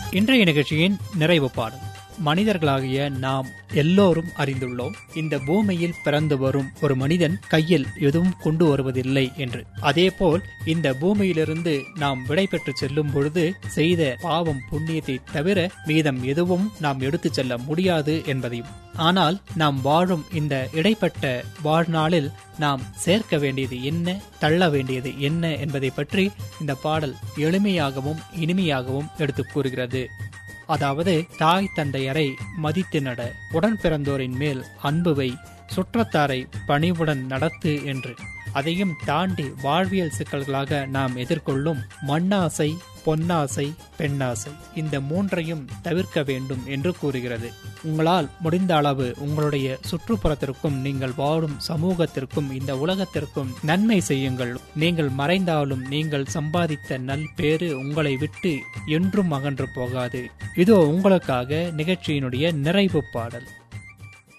இன்றைய நிகழ்ச்சியின் நிறைவு பாடல் மனிதர்களாகிய நாம் எல்லோரும் அறிந்துள்ளோம் இந்த பூமியில் பிறந்து வரும் ஒரு மனிதன் கையில் எதுவும் கொண்டு வருவதில்லை என்று அதேபோல் இந்த பூமியிலிருந்து நாம் விடை பெற்று செல்லும் பொழுது செய்த பாவம் புண்ணியத்தை தவிர மீதம் எதுவும் நாம் எடுத்துச் செல்ல முடியாது என்பதையும் ஆனால் நாம் வாழும் இந்த இடைப்பட்ட வாழ்நாளில் நாம் சேர்க்க வேண்டியது என்ன தள்ள வேண்டியது என்ன என்பதை பற்றி இந்த பாடல் எளிமையாகவும் இனிமையாகவும் எடுத்துக் கூறுகிறது அதாவது தாய் தந்தையரை மதித்து நட உடன் பிறந்தோரின் மேல் அன்புவை சுற்றத்தாரை பணிவுடன் நடத்து என்று அதையும் தாண்டி வாழ்வியல் சிக்கல்களாக நாம் எதிர்கொள்ளும் மண்ணாசை பொன்னாசை பெண்ணாசை இந்த மூன்றையும் தவிர்க்க வேண்டும் என்று கூறுகிறது உங்களால் முடிந்த அளவு உங்களுடைய சுற்றுப்புறத்திற்கும் நீங்கள் வாழும் சமூகத்திற்கும் இந்த உலகத்திற்கும் நன்மை செய்யுங்கள் நீங்கள் மறைந்தாலும் நீங்கள் சம்பாதித்த நல் பேரு உங்களை விட்டு என்றும் அகன்று போகாது இதோ உங்களுக்காக நிகழ்ச்சியினுடைய நிறைவு பாடல்